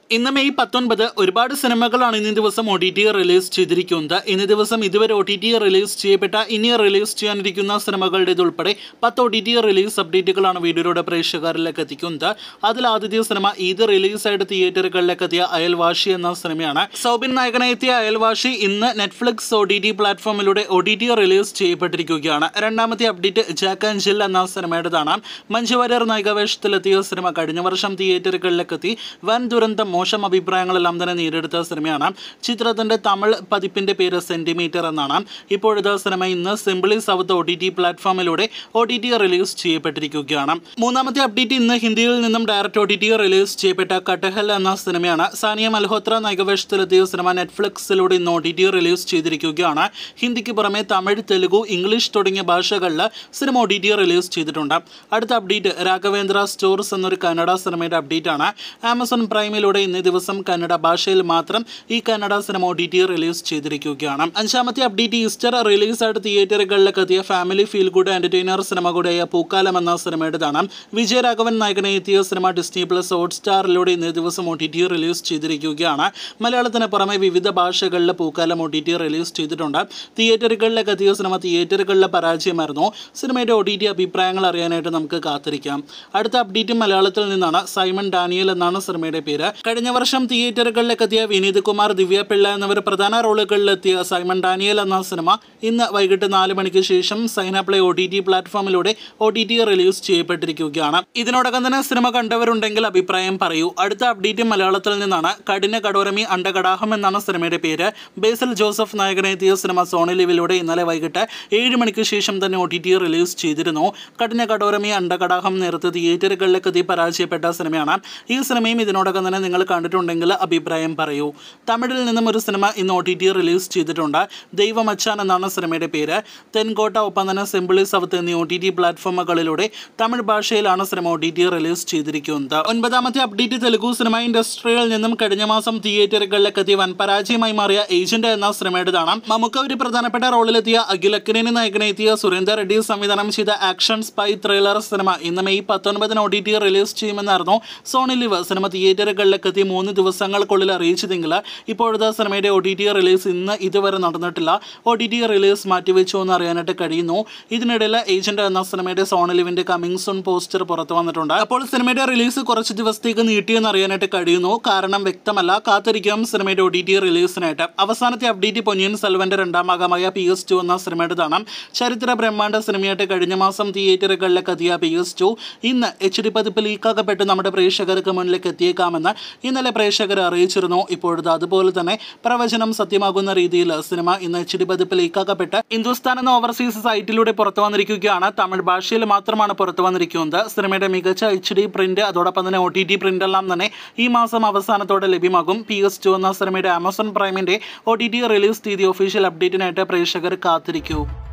ഇന്ന് മെയ് പത്തൊൻപത് ഒരുപാട് സിനിമകളാണ് ഇന്ന് ദിവസം ഒ ടി ടി റിലീസ് ചെയ്തിരിക്കുന്നത് ഇന്ന് ദിവസം ഇതുവരെ ഒ ടി ടി റിലീസ് ചെയ്യപ്പെട്ട ഇനി റിലീസ് ചെയ്യാനിരിക്കുന്ന സിനിമകളുടേത് ഉൾപ്പെടെ പത്ത് ഒ ടി ടി റിലീസ് അപ്ഡേറ്റുകളാണ് വീഡിയോയുടെ പ്രേക്ഷകരിലേക്ക് എത്തിക്കുന്നത് അതിൽ ആദ്യത്തെ സിനിമ ഇത് റിലീസായിട്ട് തിയേറ്ററുകളിലേക്ക് എത്തിയ അയൽവാശി എന്ന സിനിമയാണ് സൗബിൻ നായകനെ എത്തിയ അയൽവാശി ഇന്ന് നെറ്റ്ഫ്ലിക്സ് ഒ ടി ടി പ്ലാറ്റ്ഫോമിലൂടെ ഒ ടി ടി റിലീസ് ചെയ്യപ്പെട്ടിരിക്കുകയാണ് രണ്ടാമത്തെ അപ്ഡേറ്റ് ജാക്ക് ആൻഡ് ജിൽ എന്ന സിനിമയുടേതാണ് മഞ്ജു വാര്യർ നായികാവേഷത്തിലെത്തിയ സിനിമ കഴിഞ്ഞ വർഷം തിയേറ്ററുകളിലേക്ക് എത്തി വൻ ദുരന്തം മോശം അഭിപ്രായങ്ങളെല്ലാം തന്നെ നേരിടുത്ത സിനിമയാണ് ചിത്രത്തിന്റെ തമിഴ് പതിപ്പിന്റെ പേര് സെന്റിമീറ്റർ എന്നാണ് ഇപ്പോഴത്തെ സിനിമ ഇന്ന് Simply South O T T പ്ലാറ്റ്ഫോമിലൂടെ ഒ ടി ടി റിലീസ് ചെയ്യപ്പെട്ടിരിക്കുകയാണ് മൂന്നാമത്തെ അപ്ഡേറ്റ് ഇന്ന് ഹിന്ദിയിൽ നിന്നും direct O T T release ചെയ്യപ്പെട്ട കട്ടഹൽ എന്ന സിനിമയാണ് സാനിയ മൽഹോത്ര നായികവേഷത്തിലെത്തിയ സിനിമ നെറ്റ്ഫ്ലിക്സിലൂടെ ഇന്ന് ഒ ടി ടി റിലീസ് ചെയ്തിരിക്കുകയാണ് ഹിന്ദിക്ക് പുറമെ തമിഴ് തെലുഗു ഇംഗ്ലീഷ് തുടങ്ങിയ ഭാഷകളിൽ സിനിമ ഒ ടി ടി റിലീസ് ചെയ്തിട്ടുണ്ട് അടുത്ത അപ്ഡേറ്റ് രാഘവേന്ദ്ര സ്റ്റോർസ് എന്നൊരു കന്നഡ സിനിമയുടെ അപ്ഡേറ്റ് ആണ് ആമസോൺ പ്രൈമിലൂടെ ഇന്നേ ദിവസം കന്നഡ ഭാഷയിൽ മാത്രം ഈ കന്നഡ സിനിമ ഒ ടി ടി റിലീസ് ചെയ്തിരിക്കുകയാണ് അഞ്ചാമത്തെ അപ്ഡേറ്റ് ഈസ്റ്റർ റിലീസായിട്ട് തിയേറ്ററുകളിലേക്ക് എത്തിയ ഫാമിലി ഫീൽ ഗുഡ് എന്റർടൈനർ സിനിമ കൂടെയായ പൂക്കാലം എന്ന സിനിമയുടേതാണ് വിജയരാഘവൻ നായകനെ എത്തിയ സിനിമ ഡിസ്നി പ്ലസ് ഹോട്ട് സ്റ്റാറിലൂടെ ഇന്നേ ദിവസം ഒ ടി ടി റിലീസ് ചെയ്തിരിക്കുകയാണ് മലയാളത്തിന് പുറമെ വിവിധ ഭാഷകളിൽ പൂക്കാലം ഒ ടി ടി റിലീസ് ചെയ്തിട്ടുണ്ട് തിയേറ്ററുകളിലേക്ക് എത്തിയ സിനിമ തിയേറ്ററുകളിലെ പരാജയമായിരുന്നു സിനിമയുടെ ഒ ടി ടി അഭിപ്രായങ്ങൾ അറിയാനായിട്ട് നമുക്ക് കാത്തിരിക്കാം അടുത്ത അപ്ഡേറ്റ് മലയാളത്തിൽ നിന്നാണ് സൈമൺ ഡാനിയൽ എന്നാണ് സിനിമയുടെ പേര് കഴിഞ്ഞ വർഷം തിയേറ്ററുകളിലേക്ക് എത്തിയ വിനീത് കുമാർ ദിവ്യ പിള്ള എന്നിവർ പ്രധാന റോളുകളിലെത്തിയ സൈമൺ ഡാനിയൽ എന്ന സിനിമ ഇന്ന് വൈകിട്ട് നാല് മണിക്ക് ശേഷം Saina play O T T പ്ലാറ്റ്ഫോമിലൂടെ ഒ ടി ടി റിലീസ് ചെയ്യപ്പെട്ടിരിക്കുകയാണ് ഇതിനോടകം തന്നെ സിനിമ കണ്ടവരുണ്ടെങ്കിൽ അഭിപ്രായം പറയൂ അടുത്ത അപ്ഡേറ്റ് മലയാളത്തിൽ നിന്നാണ് കഠിന കടോരമി അണ്ടകടാഹം എന്നാണ് സിനിമയുടെ പേര് ബേസൽ ജോസഫ് നായകനെ എത്തിയ സിനിമ സോണി ലിവിലൂടെ ഇന്നലെ വൈകിട്ട് ഏഴ് മണിക്ക് ശേഷം തന്നെ ഒ ടി ടി റിലീസ് ചെയ്തിരുന്നു കഠിന കടോരമി അണ്ടകടാഹം നേരത്തെ തിയേറ്ററുകളിലേക്ക് എത്തി പരാജയപ്പെട്ട സിനിമയാണ് ഈ സിനിമയും ഇതിനോടകം തന്നെ നിങ്ങൾ കണ്ടിട്ടുണ്ടെങ്കിൽ അഭിപ്രായം പറയൂ തമിഴിൽ നിന്നും ഒരു സിനിമ ഇന്ന് ഒ ടി ടി റിലീസ് ചെയ്തിട്ടുണ്ട് ദൈവമച്ചാൻ എന്നാണ് സിനിമയുടെ പേര് തെൻകോട്ട ഒപ്പം തന്നെ സിംപിളി സൗത്ത് എന്നീ ഒ ടി ടി പ്ലാറ്റ്ഫോമുകളിലൂടെ തമിഴ് ഭാഷയിലാണ് സിനിമ ഒ ടി ടി റിലീസ് ചെയ്തിരിക്കുന്നത് ഒൻപതാമത്തെ അപ്ഡേറ്റ് തെലുഗു സിനിമ ഇൻഡസ്ട്രിയിൽ നിന്നും കഴിഞ്ഞ മാസം തിയേറ്ററുകളിലേക്ക് എത്തിയ വൻ പരാജയമായി മാറിയ ഏജന്റ് എന്ന സിനിമയുടേതാണ് നമുക്ക് ഒരു പ്രധാനപ്പെട്ട റോളിലെത്തിയ അഖിലക്കിനെ നായകനെ എത്തിയ സുരേന്ദർ റെഡ്ഡി സംവിധാനം ചെയ്ത ആക്ഷൻ സ്പൈ ത്രില്ലർ സിനിമ ഇന്ന് മെയ് പത്തൊൻപതിന് ഒ ടി ടി റിലീസ് ചെയ്യുമെന്നായിരുന്നു സോണി ലിവ് സിനിമ തിയേറ്ററുകളിലേക്ക് എത്തി മൂന്ന് ദിവസങ്ങൾക്കുള്ളിൽ അറിയിച്ചതെങ്കിൽ ഇപ്പോഴത്തെ സിനിമയുടെ ഒ ടി ടി റിലീസ് ഇന്ന് ഇതുവരെ നടന്നിട്ടില്ല ഒ ടി ടി റിലീസ് മാറ്റിവെച്ചു എന്ന് അറിയാനായിട്ട് കഴിയുന്നു ഇതിനിടയിൽ ഏജന്റ് എന്ന സിനിമയുടെ സോണി ലിവിന്റെ കമ്മിങ് സൂൺ പോസ്റ്റർ പുറത്തു വന്നിട്ടുണ്ട് അപ്പോൾ സിനിമയുടെ റിലീസ് കുറച്ച് ദിവസത്തേക്ക് നീട്ടിയെന്ന് അറിയാനായിട്ട് കഴിയുന്നു കാരണം വ്യക്തമല്ല കാത്തിരിക്കാം സിനിമയുടെ ഒ ടി ടി റിലീസിനായിട്ട് അവസാനത്തെ അപ്ഡേറ്റ് പൊന്നിയൻ സെൽവന്റെ രണ്ടാം ഭാഗമായ പി എസ് ടു എന്ന സിനിമയുടേതാണ് ചരിത്ര ബ്രഹ്മാണ്ഡ സിനിമയായിട്ട് കഴിഞ്ഞ മാസം തിയേറ്ററുകളിലേക്ക് എത്തിയ പി എസ് ടു ഇന്ന് എച്ച് ഡി പതിപ്പ് ലീക്കാക്കപ്പെട്ട് നമ്മുടെ പ്രേക്ഷകർക്ക് മുന്നിലേക്ക് എത്തിയേക്കാമെന്ന് ഇന്നലെ പ്രേക്ഷകർ അറിയിച്ചിരുന്നു ഇപ്പോഴത്തെ അതുപോലെ തന്നെ പ്രവചനം സത്യമാകുന്ന രീതിയിൽ സിനിമ ഇന്ന് എച്ച് ഡി പതിപ്പ് ലീക്കാക്കപ്പെട്ട് ഹിന്ദുസ്ഥാൻ എന്ന ഓവർസീസ് സൈറ്റിലൂടെ പുറത്തു വന്നിരിക്കുകയാണ് തമിഴ് ഭാഷയിൽ മാത്രമാണ് പുറത്തു വന്നിരിക്കുന്നത് സിനിമയുടെ മികച്ച എച്ച് ഡി പ്രിന്റ് അതോടൊപ്പം തന്നെ ഒ ടി ടി പ്രിന്റ് എല്ലാം തന്നെ ഈ മാസം അവസാനത്തോടെ ലഭ്യമാകും പി എസ് ടു എന്ന സിനിമയുടെ ആമസോൺ പ്രൈമിന്റെ ഒ ടി ടി റിലീസ് തീയതി ഒഫീഷ്യൽ അപ്ഡേറ്റിനായിട്ട് പ്രേക്ഷകർ കാത്തിരിക്കൂ